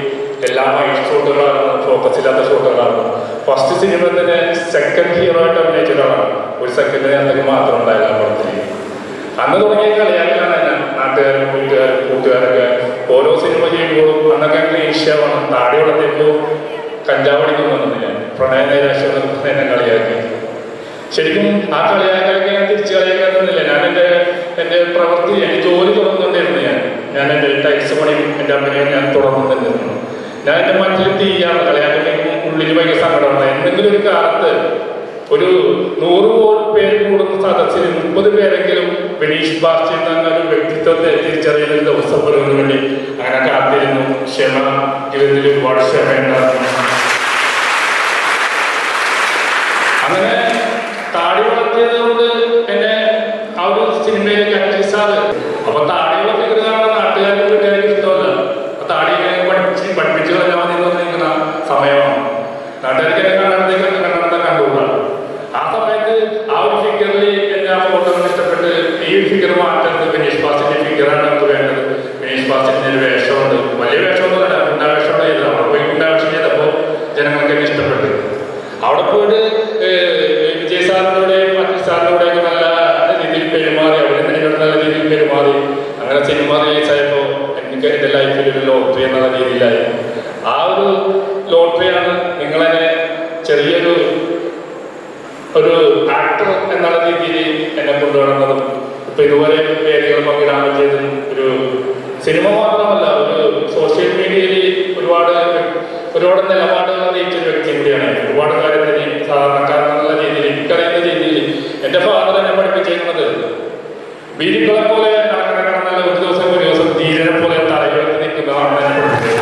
എല്ലാം വൈറ്റ് ഷോട്ടുകളാണ് ഫോക്കസ് ഇല്ലാത്ത ഷോട്ടുകളാണ് ഫസ്റ്റ് സിനിമ തന്നെ സെക്കൻഡ് ഹീറോ ആയിട്ട് അഭിനയിച്ചതാണ് ഒരു സെക്കൻഡ് നേരത്തേക്ക് മാത്രം ഉണ്ടായില്ല ആ പടത്തിൽ അന്ന് തുടങ്ങിയ കളിയാക്കലാണ് ഞാൻ നാട്ടുകാരും വീട്ടുകാരും കൂട്ടുകാരൊക്കെ ഓരോ സിനിമ ചെയ്യുമ്പോഴും അന്നൊക്കെ അങ്ങനെ ഈശ്വരമാണ് താടി വളർത്തിയപ്പോൾ കഞ്ചാവടിക്കും വന്നത് ഞാൻ പ്രണയ നൈരാശ്യം എന്നെ കളിയാക്കി ശരിക്കും ആ കളിയാക്കലൊക്കെ ഞാൻ തിരിച്ചു കളിയാക്കാന്നില്ല ഞാൻ എൻ്റെ എൻ്റെ പ്രവൃത്തി എൻ്റെ ജോലി തുറന്നുകൊണ്ടിരുന്നു ഞാൻ ഞാൻ എൻ്റെ ടൈൽസ് പണിയും എൻ്റെ അമ്മയും ഞാൻ തുറന്നുകൊണ്ടിരുന്നു ഞാൻ എൻ്റെ മനസ്സിൽ തീയാണ് കളിയാക്കലെങ്കിൽ ഉള്ളിൽ ഭയങ്കര സങ്കടമാണ് എന്തെങ്കിലും ഒരു കാലത്ത് ഒരു നൂറ് കോടി പേര് കൂടുന്ന സദസ്സിൽ മുപ്പത് പേരെങ്കിലും ബിനീഷ് ബാസ്റ്റി എന്ന ഒരു വ്യക്തിത്വത്തെ തിരിച്ചറിയുന്ന ഒരു ദിവസം വരുന്നതിന് വേണ്ടി അങ്ങനെ കാത്തിരുന്നു ക്ഷമ ജീവിതത്തിൽ ഒരുപാട് ക്ഷമയുണ്ടായിരുന്നു അങ്ങനെ താടി വളർത്തിയത് കൊണ്ട് എന്നെ ആ ഒരു സിനിമയിലേക്ക് അന്വേഷിച്ചാറ് അപ്പൊ താടി വളർത്തിക്കുന്ന നാട്ടുകാർക്ക് വീട്ടുകാർക്ക് ഇഷ്ടമല്ല അപ്പൊ താടി ഇങ്ങനെ പഠിപ്പിച്ച് പഠിപ്പിച്ച് കളഞ്ഞാൽ മതി എന്ന് പറഞ്ഞിരിക്കുന്ന സമയമാണ് നാട്ടുകാർക്ക് എന്നെ കാണാനത്തേക്ക് കണ്ണടത്തെ കണ്ടുകൂടാ ആ സമയത്ത് ആ ഒരു ഫിഗറിൽ എന്നെ ആ ഫോട്ടോ ഇഷ്ടപ്പെട്ട് ഈ ഫിഗർ മാറ്റരുത് ബിനീഷ് ബാസിന്റെ ഫിഗറാണ് നമുക്ക് വേണ്ടത് ബിനീഷ് ബാസിന്റെ ഒരു വേഷമുണ്ട് വലിയ വേഷമൊന്നുമല്ല ഗുണ്ടാവേഷമാണ് ചെയ്തത് അവിടെ പോയി ഗുണ്ടാവേഷം ചെയ്തപ്പോൾ ജനങ്ങൾക്ക് എന്നെ ഇഷ്ടപ്പെട്ടു അവിടെ പോയിട്ട് ഏഹ്, വിജയ് സാറിനോടെ മറ്റു സാറിനോടെ ഒക്കെ നല്ല രീതിയിൽ പെരുമാറി അവിടെ എന്നോട് നല്ല രീതിയിൽ പെരുമാറി അങ്ങനെ സിനിമ റിലീസ് ആയപ്പോൾ എനിക്ക് എൻ്റെ ലൈഫിൽ ഒരു ലോട്ടറി എന്നുള്ള രീതിയിലായി ആ ഒരു ലോട്ടറിയാണ് നിങ്ങളെന്നെ ചെറിയൊരു ഒരു ആക്ടർ എന്നുള്ള രീതിയിൽ എന്നെ കൊണ്ടുവരുന്നതും ഇപ്പൊ ഇതുപോലെ പേരുകൾ പങ്കിടാൻ പറ്റിയതും ഒരു സിനിമ മാത്രമല്ല ഒരു സോഷ്യൽ മീഡിയയിൽ ഒരുപാട് ഒരുപാട് നിലപാടുകൾ അറിയിച്ച ഒരു വ്യക്തി കൂടിയാണ് ഒരുപാട് കാര്യത്തിന് സാധാരണക്കാരെന്നുള്ള രീതിയിൽ എനിക്കറിയുന്ന രീതിയിൽ എന്റെ ഫാദർ എന്നെ പഠിപ്പിച്ചിരുന്നത് വീരുകളെ പോലെ നടക്കണ കിടന്നല്ല ഒരു ദിവസം ഒരു ദിവസം ധീരനെ പോലെ തലയുയർത്തി നിൽക്കുന്നതാണ് എന്നെ പഠിപ്പിച്ചത്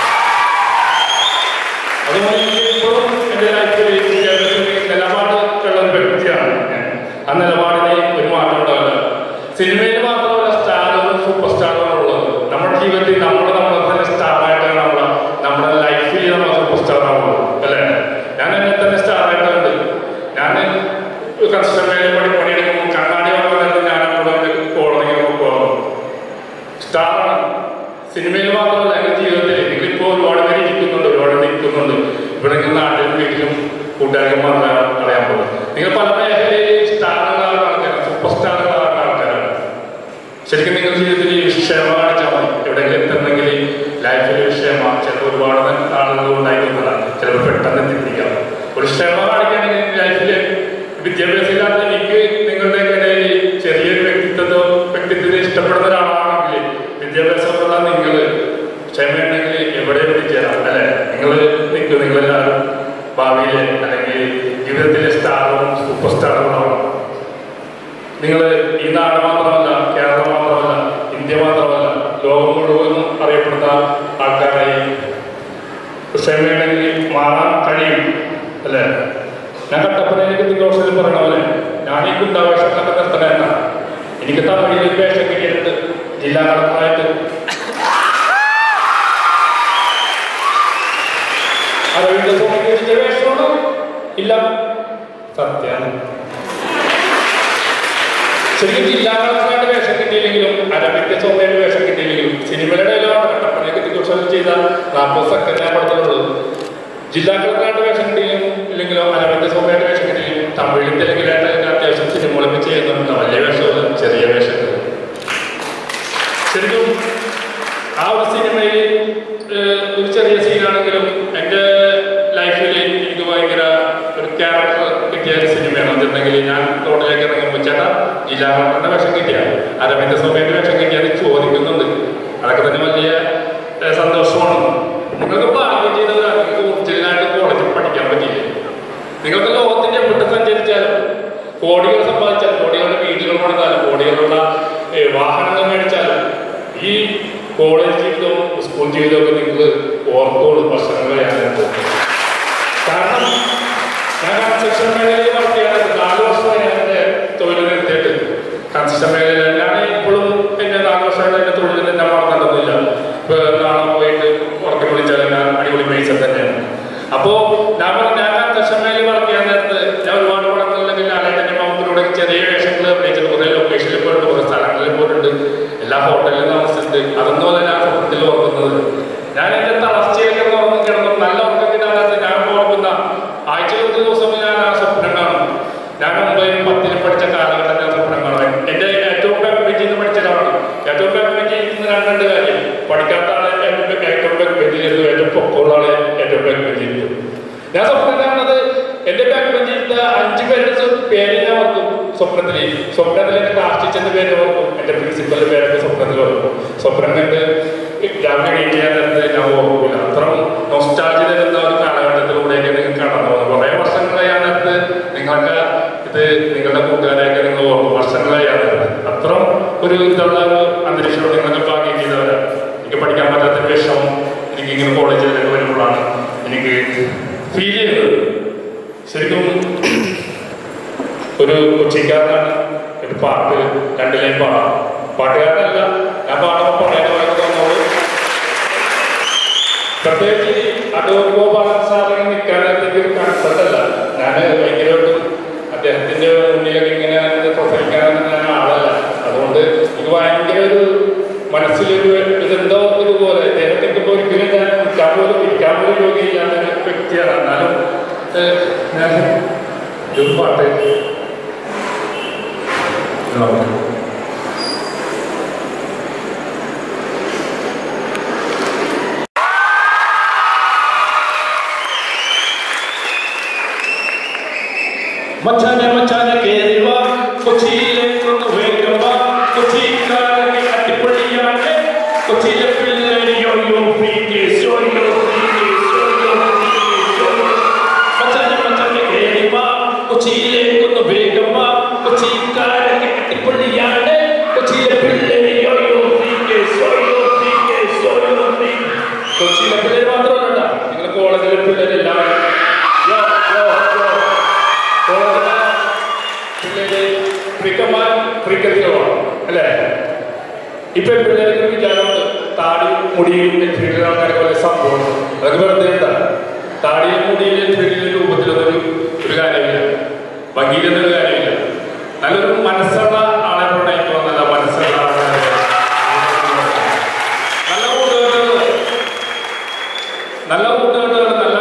അതുപോലെ ഇപ്പോഴും എൻ്റെ ലൈഫിൽ വിദ്യാഭ്യാസത്തിൽ നിലപാടുള്ള ഒരു വ്യക്തിയാണ് ഞാൻ ആ നിലപാടിന് ഒരു മാറ്റം ഉണ്ടാവില്ല സിനിമയിൽ മാത്രമല്ല സ്റ്റാറുകളും സൂപ്പർ സ്റ്റാറുകളും ഉള്ളത് നമ്മുടെ ജീവിതത്തിൽ നമ്മൾ നമ്മളെ തന്നെ സ്റ്റാറായിട്ടാണ് നമ്മളെ നമ്മുടെ ലൈഫിൽ നമ്മൾ സൂപ്പർ സ്റ്റാർ ആവുള്ളൂ അല്ലേ ഞാൻ എന്നെ തന്നെ സ്റ്റാറായിട്ടുണ്ട് ഞാൻ കൺസ്ട്രക്ഷൻ മേഖല പണി പണിയെടുക്കുമ്പോൾ കണ്ണാടി വന്നത് ഞാൻ അവിടെ കോളനിക്ക് പോകുന്നു സ്റ്റാറാണ് സിനിമയിൽ മാത്രമല്ല എൻ്റെ ജീവിതത്തിൽ നിങ്ങളിപ്പോൾ ഒരുപാട് പേര് ഇരിക്കുന്നുണ്ട് ഒരുപാട് നിൽക്കുന്നുണ്ട് ഇവിടെ നിന്ന് നാട്ടിലും വീട്ടിലും കൂട്ടുകാരന്മാർക്ക് അറിയാൻ പോകും നിങ്ങൾ പല മേഖലയിൽ സ്റ്റാറുകളാണ് ആൾക്കാരാണ് സൂപ്പർ സ്റ്റാറുകളാണ് ആൾക്കാരാണ് ശരിക്കും നിങ്ങൾ ജീവിതത്തിൽ ക്ഷമ കാണിച്ചാൽ മതി എവിടെയെങ്കിലും എത്തുന്നെങ്കിൽ ലൈഫിൽ ക്ഷമ ചിലപ്പോൾ ഒരുപാട് ആളുകൾ ഉണ്ടായിരിക്കുന്നതാണ് ചിലപ്പോൾ പെട്ടെന്ന് എത്തിപ്പിടിക്കാം ഒരു ക്ഷമ കാണിക്കുകയാണെങ്കിൽ ലൈഫിൽ വിദ്യാഭ്യാസം ഇല്ലാത്ത എനിക്ക് നിങ്ങളുടെ ഇടയിൽ ചെറിയൊരു വ്യക്തിത്വത്തോ വ്യക്തിത്വത്തെ ഇഷ്ടപ്പെടുന്ന ഒരാളാണെങ്കിൽ വിദ്യാഭ്യാസമുള്ള നിങ്ങൾ ക്ഷമയുണ്ടെങ്കിൽ എവിടെയും എത്തിച്ചേരാം അല്ലെ നിങ്ങൾ നിൽക്കും നിങ്ങളെല്ലാവരും ഭാവിയിൽ അല്ലെങ്കിൽ ജീവിതത്തിലെ സ്റ്റാറും സൂപ്പർ സ്റ്റാറുകളാണ് നിങ്ങൾ ഈ നാട് മാത്രമല്ല കേരളം മാത്രമല്ല ഇന്ത്യ മാത്രമല്ല ലോകം മുഴുവനും അറിയപ്പെടുന്ന ആൾക്കാരായി ക്ഷമയുണ്ടെങ്കിൽ മാറാൻ കഴിയും അല്ലേ ഞാൻ കട്ടപ്പനയിലേക്ക് ദിഗോഷത്തിൽ പറഞ്ഞ പോലെ ഞാൻ ഈ ഗുണ്ടാവേഷങ്ങളൊക്കെ നിർത്തണേണ്ട എനിക്ക് തമിഴിൽ ഒരു വേഷം കിട്ടിയിട്ടുണ്ട് ജില്ലാ കളക്ടറായിട്ട് അരവിന്ദ സ്വാമിക്ക് കിട്ടിയ വേഷമാണോ ഇല്ല സത്യാണ് ശരിക്കും ജില്ലാ കളക്ടറായിട്ട് വേഷം കിട്ടിയില്ലെങ്കിലും അരവിന്ദ സ്വാമിയുടെ വേഷം കിട്ടിയില്ലെങ്കിലും സിനിമയുടെ ഡയലോഗാണ് കട്ടപ്പനയൊക്കെ ദിഗോഷത്തിൽ ചെയ്ത നാൽപ്പത് സെക്കൻഡ് ഞാൻ പടത്തിലുള്ളത് ജില്ലാ കളക്ടറായിട്ട് വേഷം കിട്ടിയില്ലെങ്കിലും ഇല്ലെങ്കിലോ അരവിന്ദ സ്വാമിയുടെ വേഷം കിട്ടിയില്ലെങ്കിലും തമിഴിൽ തെലുങ്കിലായിട്ട് അത്യാവശ്യം സിനിമകളൊക്കെ ചെയ്യുന്നുണ്ട് വലിയ വേഷമല്ല ചെറിയ വേഷങ്ങൾ ശരിക്കും ആ ഒരു സിനിമയിൽ ഏഹ്, ഒരു ചെറിയ സീനാണെങ്കിലും എൻ്റെ ലൈഫിൽ എനിക്ക് ഭയങ്കര ഒരു ക്യാരക്ടർ കിട്ടിയ ഒരു സിനിമയാണ് അതുണ്ടെങ്കിൽ ഞാൻ റോഡിലേക്ക് ഇറങ്ങുമ്പോൾ ചേട്ടാ ജില്ലാ കളക്ടറിന്റെ വേഷം കിട്ടിയ അരവിന്ദ സ്വാമിയുടെ വേഷം കിട്ടിയത് ചോദിക്കുന്നുണ്ട് അതൊക്കെ തന്നെ വലിയ ഏഹ്, സന്തോഷമാണ് നിങ്ങൾക്ക് ഭാഗ്യം ചെയ്തവരാണ് നിങ്ങൾക്ക് ഒറിജിനലായിട്ട് കോളേജിൽ പഠിക്കാൻ പറ്റിയില്ല നിങ്ങൾക്ക് ലോകത്തിന്റെ എവിടെ സഞ്ചരിച്ചാലും കോടികൾ സമ്പാദിച്ചാലും കോടികളുടെ വീടുകൾ പണിതാലും കോടികളുള്ള ഏഹ്, വാഹനങ്ങൾ മേടിച്ചാലും ഈ കോളേജ് ജീവിതവും സ്കൂൾ ജീവിതവും ഒക്കെ നിങ്ങൾ ഓർത്തോളൂ വർഷങ്ങൾ കഴിയാനുണ്ട് കാരണം ഞാൻ കൺസ്ട്രക്ഷൻ മേഖലയിൽ വർത്തിയാണ് നാല് വർഷമായി ഞാൻ എൻ്റെ തൊഴിൽ നിർത്തിയിട്ട് കൺസ്ട്രക്ഷൻ മേഖലയിൽ ഞാൻ ഇപ്പോഴും എൻ്റെ നാല് വർഷമായിട്ട് എൻ്റെ തൊഴിൽ തന്നെ മറന്നിട്ടൊന്നുമില്ല ഇപ്പൊ നാളെ പോയിട്ട് ഉറക്കെ വിളിച്ചാൽ ഞാൻ അടിപൊളി പൈസ തന്നെയാണ് അപ്പോ ഞാൻ പറഞ്ഞ ഞാൻ കൺസ്ട്രക്ഷൻ മേഖലയിൽ വർക്ക് ചെയ്യാൻ നേരത്ത് ഞാൻ ഒരുപാട് പടങ്ങളിലൊക്കെ ലാലേട്ടൻ്റെ മൗത്തിലൂടെ ചെറിയ വേഷങ്ങൾ അഭിനയിച്ചിട്ട് കുറേ ലൊക്കേഷനിൽ പോയിട്ടുണ്ട് കുറേ സ്ഥലങ്ങളിൽ പോയിട്ടുണ്ട് എല്ലാ ഹോട്ടലിലും താമസിച്ചിട്ടുണ്ട് അതൊന്നും അല്ല ഞാൻ സ്വപ്നത്തിൽ ഓർക്കുന്നത് ഞാൻ എൻ്റെ തളർച്ചയിലൊക്കെ ബാക്ക് ബെഞ്ചിൽ ഞാൻ സ്വപ്നം കാണുന്നത് എന്റെ ബാക്ക് ബെഞ്ചിൽ അഞ്ചു പേരുടെ സ്വ- പേര് ഞാൻ ഓർക്കും സ്വപ്നത്തിൽ സ്വപ്നത്തിൽ എന്റെ ക്ലാസ് ടീച്ചറിന്റെ പേര് ഓർക്കും എന്റെ പ്രിൻസിപ്പലിന്റെ പേരൊക്കെ സ്വപ്നത്തിൽ ഓർക്കും സ്വപ്നം കണ്ട് രാവിലെ എണീറ്റ് ഞാൻ നേരത്തെ ഞാൻ ഓർക്കില്ല അത്ര നൊസ്റ്റാൾജി തരുന്ന ഒരു കാലഘട്ടത്തിലൂടെയൊക്കെ നിങ്ങൾ കടന്നു പോകുന്നത് കുറേ വർഷങ്ങളായി ഞാൻ നേരത്തെ നിങ്ങൾക്ക് ഇത് നിങ്ങളുടെ കൂട്ടുകാരെയൊക്കെ നിങ്ങൾ ഓർക്കും വർഷങ്ങളായി ഞാൻ നേരത്തെ അത്ര ഒരു ഇതുള്ള ഒരു അന്തരീക്ഷം നിങ്ങളൊക്കെ ഭാഗ്യം ചെയ്തവരാണ് എനിക്ക് പഠിക്കാൻ പറ്റാത്ത വിഷമം എനിക്ക് ഇങ്ങനെ കോളേജിലൊക്കെ വരുമ്പോഴാണ് എനിക്ക് ഫീൽ ചെയ്യുന്നത് ശരിക്കും ഒരു കൊച്ചിക്കാരനാണ് ഒരു പാട്ട് രണ്ടിലേയും പാടാം പാട്ടുകാരനല്ല ഞാൻ പാടുമ്പോൾ പറയാൻ തോന്നുന്നത് പ്രത്യേകിച്ച് അടൂർ ഗോപാലൻ സാറിന് നിൽക്കാനായിട്ട് ഒരു കൺസെപ്റ്റല്ല ഞാൻ ഭയങ്കരമായിട്ടും അദ്ദേഹത്തിന്റെ മുന്നിലൊക്കെ ഇങ്ങനെ പ്രസംഗിക്കാൻ ഞാൻ ആളല്ല അതുകൊണ്ട് എനിക്ക് ഭയങ്കര ഒരു മനസ്സിലൊരു ഇതെന്തോ ഇതുപോലെ അദ്ദേഹത്തിന്റെ ഇപ്പോൾ ഒരിക്കലും ഞാൻ നിൽക്കാൻ പോലും ഇരിക്കാൻ പോലും യോഗ്യയില്ലാത്ത ഒരു വ്യക്തിയാണ് എന്നാലും ഏഹ്, ഞാൻ ഒരു പാട്ട് നോക്കാം മച്ചാനെ മച്ചാനെ കേറി വാ കൊച്ചിയിലേക്കൊന്ന് വേഗം വാ കൊച്ചിക്കാരനെ അടിപൊളിയാണ് കൊച്ചിയിലെ പിള്ളേര് യോ യോ ഫ്രീക്കേസ് യോ യോ ഫ്രീക്കേസ് യോ യോ ഫ്രീക്കേസ് യോ യോ മച്ചാനെ മച്ചാനെ കേറി വാ കൊച്ചിയിലേക്കൊന്ന് വേഗം വാ കൊച്ചിക്കാരനെ അടിപൊളിയാണ് കൊച്ചിയിലെ പിള്ളേര് യോ യോ ഫ്രീക്കേസ് യോ യോ ഫ്രീക്കേസ് യോ യോ ഫ്രീക്കേസ് കൊച്ചിയിലെ പിള്ളേര് മാത്രമല്ല നിങ്ങളുടെ കോളേജിലെ പിള്ളേരെല്ലാം യോ യോ യോ ക്രിക്കറ്റുകളാണ് അല്ലേ ഇപ്പൊ പിള്ളേർക്ക് വിചാരമുണ്ട് താടി മുടിയും നെറ്റിയിലും അങ്ങനെ പോലെ സംഭവം അതൊക്കെ വെറുതെ ഉണ്ടാ താടിയും മുടിയും നെറ്റിയിലും രൂപത്തിലൊന്നൊരു ഒരു കാര്യമില്ല ഭംഗിയിലൊന്നൊരു കാര്യമില്ല നല്ലൊരു മനസ്സുള്ള ആളെ കൊണ്ടായിട്ട് നല്ല മനസ്സുള്ള ആളെ നല്ല കൂട്ടുകെട്ടുകൾ നല്ല കൂട്ടുകെട്ടുകൾ നല്ല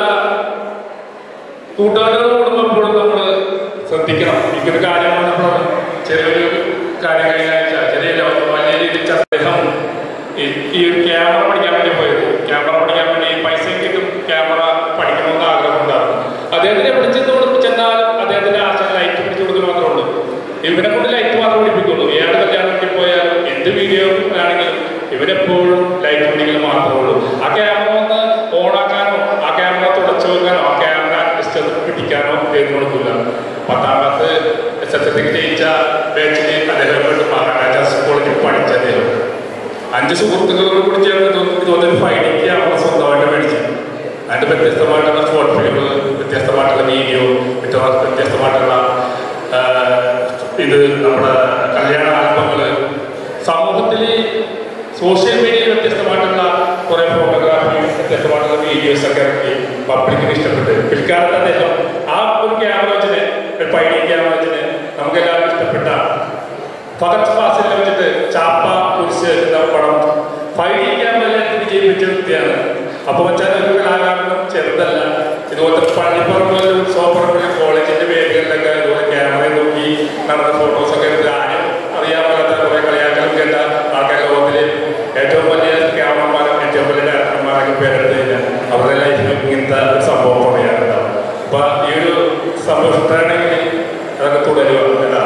കൂട്ടുകാരോടും എപ്പോഴും നമ്മൾ ശ്രദ്ധിക്കണം എനിക്കൊരു കാര്യം വന്നപ്പോഴാണ് ചെറിയൊരു കാര്യം കഴിഞ്ഞ ആഴ്ച ചെറിയ വലിയ രീതിയിൽ അദ്ദേഹം ഈ- ഈ ഒരു ക്യാമറ പഠിക്കാൻ വേണ്ടി പോയത് ക്യാമറ പഠിക്കാൻ വേണ്ടി പൈസ കിട്ടും ക്യാമറ പഠിക്കണമെന്ന് ആഗ്രഹമുണ്ടാകും അദ്ദേഹത്തിനെ പിടിച്ചെന്ന് ചെന്നാലും അദ്ദേഹത്തിന്റെ ആശ ലൈറ്റ് പിടിച്ചു കൊടുക്കൽ മാത്രമേ ഉള്ളൂ ഇവനെ കൊണ്ട് ലൈറ്റ് മാത്രം പിടിപ്പിക്കുള്ളൂ ഏത് കല്യാണത്തിൽ പോയാലും എന്ത് വീഡിയോ ആണെങ്കിലും ഇവരെപ്പോഴും ലൈറ്റ് പിടിക്കൽ മാത്രമേ ഉള്ളൂ ആ ക്യാമറ ഒന്ന് ഓണാക്കാനോ ആ ക്യാമറ തുടച്ചു വെക്കാനോ ആ ക്യാമറ ജസ്റ്റ് ഒന്ന് പിടിക്കാനോ ചെയ്തു കൊടുക്കില്ല പത്താം ക്ലാസ് എസ് എസ് എൽ ജയിച്ച ബാച്ചിന് അദ്ദേഹം വേണ്ടി മഹാരാജാസ് കോളേജിൽ പഠിച്ച അദ്ദേഹം അഞ്ച് സുഹൃത്തുക്കളോട് കൂടി ചേർന്ന് ഇതൊന്ന് ഇതൊന്നൊരു ഫൈനിക്ക് അവർ സ്വന്തമായിട്ട് മേടിച്ചു അതിന്റെ വ്യത്യസ്തമായിട്ടുള്ള ഷോർട്ട് ഫിലിം വ്യത്യസ്തമായിട്ടുള്ള വീഡിയോ വ്യത്യസ്തമായിട്ടുള്ള ആ, ഇത് നമ്മുടെ കല്യാണ ആൽബങ്ങള് സമൂഹത്തിൽ സോഷ്യൽ മീഡിയയിൽ വ്യത്യസ്തമായിട്ടുള്ള കുറെ ഫോട്ടോഗ്രാഫി വ്യത്യസ്തമായിട്ടുള്ള വീഡിയോസ് ഒക്കെ ഇറക്കി പബ്ലിക്കിന് ഇഷ്ടപ്പെട്ട് പിൽക്കാലത്ത് അദ്ദേഹം ആ ഒരു ക്യാമറ വെച്ചിന് ഒരു പൈഡി ക്യാമറ വെച്ചിന് നമുക്ക് എല്ലാവർക്കും ഇഷ്ടപ്പെട്ട ഫഹദ് ഫാസിലിനെ വെച്ചിട്ട് ചാപ്പ കുരിശ് എന്ന പടം ഫൈഡി ക്യാമറയിൽ വിജയിപ്പിച്ച വ്യക്തിയാണ് അപ്പോൾ വെച്ചാൽ ഒരു കലാകാരനും ചെറുതല്ല ഇതുപോലത്തെ പള്ളിപ്പറമ്പിലും ഉത്സവപ്പറമ്പിലും കോളേജിന്റെ വേദികളിലൊക്കെ ഇതുപോലെ ക്യാമറ നോക്കി നടന്ന ഫോട്ടോസൊക്കെ എടുത്ത് ആരും അറിയാൻ പാടാത്ത കുറെ കളിയാക്കലും കേട്ട ആൾക്കാർ ലോകത്തില് ഏറ്റവും വലിയ ക്യാമറമാരും ഏറ്റവും വലിയ ഡയറക്ടർമാരൊക്കെ പേരെടുത്ത് കഴിഞ്ഞാൽ അവരുടെ ലൈഫിൽ ഇങ്ങനത്തെ ഒരു സംഭവം പറയാറുണ്ടാവും അപ്പൊ ഈ ഒരു സംഭവം ഇഷ്ടമാണെങ്കിൽ അതൊക്കെ തുടരുക എന്താ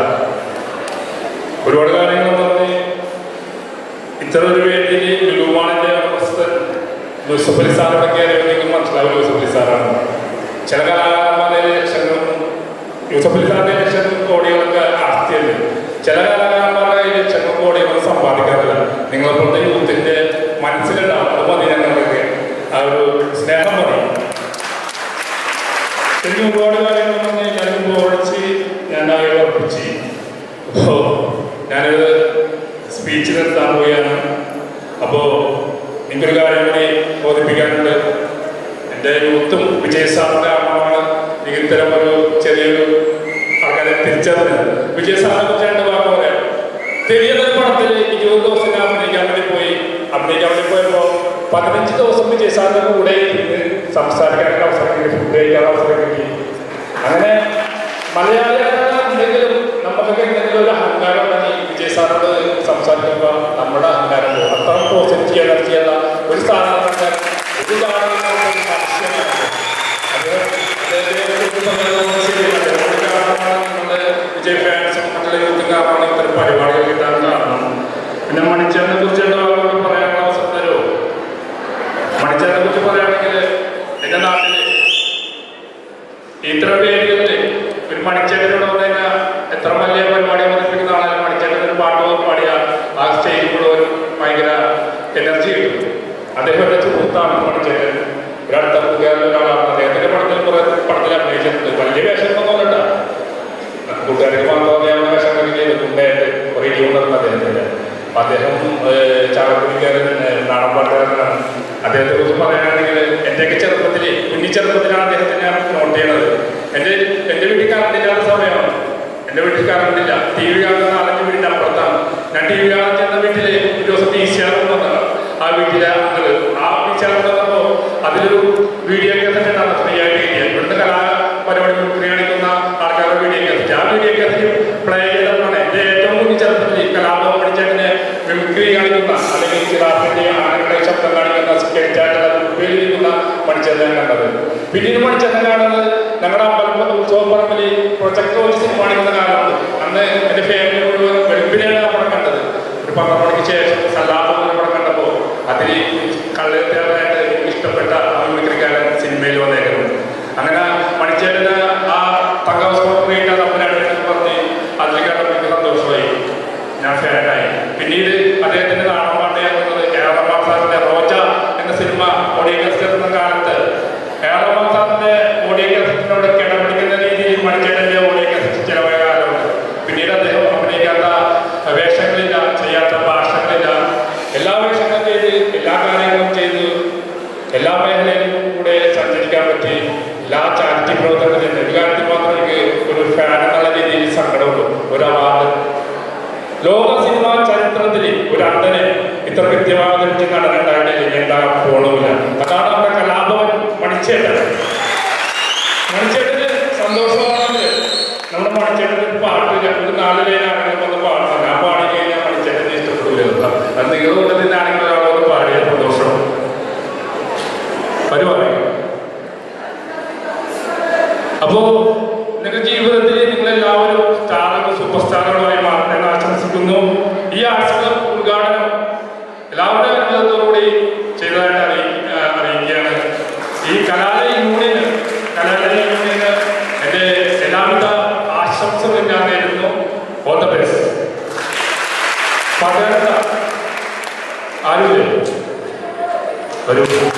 ഒരുപാട് കാര്യങ്ങൾ പറഞ്ഞ് ഇത്ര ഒരു വേദിയിൽ ലുലുമാണിന്റെ ഉടമസ്ഥൻ യൂസഫ് അലി സാറിന്റെ കയറിയെങ്കിൽ മനസ്സിലാവും യൂസഫ് അലി സാറാണ് ചില കലാകാരന്മാരുടെ ലക്ഷങ്ങളും യൂസഫ് അലി സാറിന്റെ ലക്ഷങ്ങളും കോടികളൊക്കെ ആസ്തിയല്ല ചില കലാകാരന്മാരുടെ ലക്ഷങ്ങളും കോടികളും സമ്പാദിക്കാറില്ല നിങ്ങളെപ്പോലത്തെ യൂത്തിന്റെ മനസ്സിലുണ്ടാവും അത് മതി ഞങ്ങൾക്ക് ആ ഒരു സ്നേഹം മതി എനിക്ക് ഒരുപാട് കാര്യങ്ങൾ പറഞ്ഞ് ഞാൻ ഓടിച്ച് ഞാൻ ആകെ ഉറപ്പിച്ച് അപ്പോൾ ഞാനൊരു സ്പീച്ച് നിർത്താൻ പോവുകയാണ് അപ്പോൾ എനിക്കൊരു കാര്യം കൂടി ബോധിപ്പിക്കാനുണ്ട് എൻ്റെ യൂത്തും വിജയ് സാറിൻ്റെ കാരണമാണ് എനിക്ക് ഇത്തരം ഒരു ചെറിയൊരു ആൾക്കാരെ തിരിച്ചറിഞ്ഞത് വിജയ് സാറിനെ കുറിച്ച് രണ്ട് വാക്ക് പറയാം തെരിയൊരു പടത്തിൽ ഇരുപത് ദിവസം ഞാൻ അഭിനയിക്കാൻ വേണ്ടി പോയി അഭിനയിക്കാൻ വേണ്ടി പോയപ്പോൾ പതിനഞ്ച് ദിവസം വിജയ് സാറിൻ്റെ കൂടെ ഇരുന്ന് സംസാരിക്കാനുള്ള അവസരം കിട്ടി ഫുഡ് കഴിക്കാനുള്ള അവസരം കിട്ടി അങ്ങനെ മലയാളികളെങ്കിലും നമുക്കൊക്കെ എന്തെങ്കിലും ഒരു അഹങ്കാരം ഉണ്ടെങ്കിൽ വിജയ് സാറിനോട് സംസാരിക്കുമ്പോൾ നമ്മുടെ അഹങ്കാരം പോകും അത്ര പോസിറ്റീവ് എനർജിയുള്ള ഒരു സ്ഥാനം ഒരു കാണുന്ന ഒരു മനുഷ്യനാണ് എന്റെ നാട്ടില് ഇത്ര പേരുകളില് ഒരു മണിച്ചേട്ടനോട് പറഞ്ഞ എത്ര വലിയ പരിപാടി അവതരിപ്പിക്കുന്ന ആളായാലും മണിച്ചേട്ടൻ ഒരു പാട്ട് പാടിയ ആ സ്റ്റേജിൽ മുഴുവൻ ഭയങ്കര എനർജി കിട്ടും അദ്ദേഹം എന്റെ സുഹൃത്താണ് മണിച്ചേട്ടൻ ഒരു അടുത്ത കൂട്ടുകാരൻ ഒരാളാണ് അദ്ദേഹത്തിന്റെ പടത്തിൽ കുറെ പടത്തിൽ അഭിനയിച്ചിട്ടുണ്ട് വലിയ വേഷമൊന്നും അല്ലട്ടാ കൂട്ടുകാർക്ക് മാത്രം അറിയാവുന്ന വേഷങ്ങളൊക്കെ ചെയ്ത് കുണ്ടയായിട്ട് കുറെ ടീമുണ്ടായിരുന്നു അദ്ദേഹത്തിന്റെ അപ്പൊ അദ്ദേഹം ചാവക്കുടിക്കാരൻ നാടൻ പാട്ടുകാരനാണ് അദ്ദേഹത്തെ കുറിച്ച് പറയുകയാണെങ്കിൽ എന്റെയൊക്കെ ചെറുപ്പത്തിൽ കുഞ്ഞി ചെറുപ്പത്തിലാണ് അദ്ദേഹത്തെ ഞാൻ നോട്ട് ചെയ്യണത് എന്റെ എന്റെ വീട്ടിൽ കറണ്ട് ഇല്ലാത്ത സമയമാണ് എന്റെ വീട്ടിൽ കറണ്ട് ഇല്ല ടി വി കാണുന്ന നാലഞ്ച് വീടിന്റെ അപ്പുറത്താണ് ഞാൻ ടി വി കാണാൻ ചെന്ന വീട്ടില് ഒരു ദിവസം പി സി ആർ വന്നതാണ് ആ വീട്ടിലെ അങ്കിള് ആ പി സി ആർ വന്നപ്പോ അതിലൊരു വീഡിയോ കേസറ്റ് ഉണ്ടായിരുന്നു ഫ്രീ ആയിട്ട് കിട്ടിയത് ഇവിടുത്തെ കലാ പരിപാടി ഫ്രീ കാണിക്കുന്ന ആൾക്കാരുടെ വീഡിയോ കേസറ്റ് ആ വീഡിയോ കേസറ്റ് പ്ലേ ചെയ്തതാണ് എന്റെ ഏറ്റവും കുഞ്ഞു ചെറുപ്പത്തിൽ കലാപം പഠിച്ചതിന് മിമിക്രി കാണിക്കുന്ന അല്ലെങ്കിൽ ചിറാഫിന്റെ ആനകളുടെ ശബ്ദം കാണിക്കുന്ന സ്കെച്ചായിട്ടുള്ള ഉപയോഗിക്കുന്ന മണിച്ചേട്ടൻ കണ്ടത് പിന്നീട് മണിച്ചേട്ടൻ കാണുന്നത് ഞങ്ങളുടെ അമ്പലം ഉത്സവപ്പറമ്പിൽ പ്രൊജക്ട് വെച്ച് സിനിമ കാണിക്കുന്ന കാലമാണ് അന്ന് എന്റെ ഫാമിലി മുഴുവൻ വെളുപ്പിനെയാണ് ആ പടം കണ്ടത് ഒരു പന്ത്രണ്ട് മണിക്ക് ശേഷം സല്ലാപം എന്ന പടം കണ്ടപ്പോൾ അതിൽ കള്ളത്തേറായിട്ട് ഇഷ്ടപ്പെട്ട ആ മിമിക്രിക്കാരൻ സിനിമയിൽ വന്നേക്കുന്നത് അങ്ങനെ മണിച്ചേട്ടന് ആ തങ്കവസ്ത്രം വീട്ടിൽ തമ്മിലാണ് പറഞ്ഞ് അതിൽ കണ്ടപ്പോൾ എനിക്ക് സന്തോഷമായി ഞാൻ ഫാനായി പിന്നീട് അദ്ദേഹത്തിന്റെ നാടൻ പാട്ട് കേൾക്കുന്നത് കേരള സാറിന്റെ റോജ എന്ന സിനിമ ഓഡിയോ കാസറ്റ് എന്ന കാലത്ത് കേരള സാറിന്റെ ഓഡിയോ കാസറ്റിനോട് കിടപിടിക്കുന്ന രീതിയിൽ മണിച്ചേട്ടന്റെ ഓഡിയോ കാസറ്റ് ചിലവായ കാലമുണ്ട് പിന്നീട് അദ്ദേഹം അഭിനയിക്കാത്ത വേഷങ്ങളില്ല ചെയ്യാത്ത ഭാഷകളില്ല എല്ലാ വേഷങ്ങളും ചെയ്ത് എല്ലാ കാര്യങ്ങളും ചെയ്ത് എല്ലാ മേഖലയിലും കൂടെ സഞ്ചരിക്കാൻ പറ്റി എല്ലാ ചാരിറ്റി പ്രവർത്തനത്തിലും ഒരു കാര്യത്തിൽ മാത്രം എനിക്ക് ഒരു ഫാൻ എന്നുള്ള രീതിയിൽ സങ്കടമുള്ളൂ ഒരു അവാർഡ് ലോക സിനിമാ ചരിത്രത്തിൽ ഒരു അണ്ടനെ ഇത്ര കൃത്യമായി അവതരിപ്പിച്ച നടനുണ്ടായിട്ടില്ല എന്താ പോണമില്ല അതാണ് നമ്മുടെ കലാഭവൻ മണിച്ചേട്ടൻ മണിച്ചേട്ടന് സന്തോഷമാണെങ്കിൽ നമ്മുടെ മണിച്ചേട്ടന് ഒരു പാട്ട് ഒരു നാല് ലൈനാണെങ്കിൽ ഒന്ന് പാടണം ഞാൻ പാടി കഴിഞ്ഞാൽ മണിച്ചേട്ടനെ ഇഷ്ടപ്പെടില്ല അത് നിങ്ങളുടെ കൂടെ നിന്നാണെങ്കിൽ ഒരാളോട് പാടിയ സന്തോഷം പരിപാടി അപ്പോ നിങ്ങളുടെ ജീവിതത്തിൽ നിങ്ങൾ എല്ലാവരും സ്റ്റാറുകൾ സൂപ്പർ സ്റ്റാറുകളായി മാറണമെന്ന് ആശംസിക്കുന്നു ഈ ആഴ്ചകൾ ഉദ്ഘാടനം എല്ലാവരുടെ അനുഭവത്തോടുകൂടി ചെയ്തതായിട്ട് അറിയി ആ, അറിയിക്കുകയാണ് ഈ കലാലയ യൂണിയന് കലാലയ യൂണിയന് എൻ്റെ എല്ലാവിധ ആശംസകളും ഞാൻ നേരുന്നു ഓൾ ദ ബെസ്റ്റ് പകർത്ത ആരുമില്ലേ ഒരു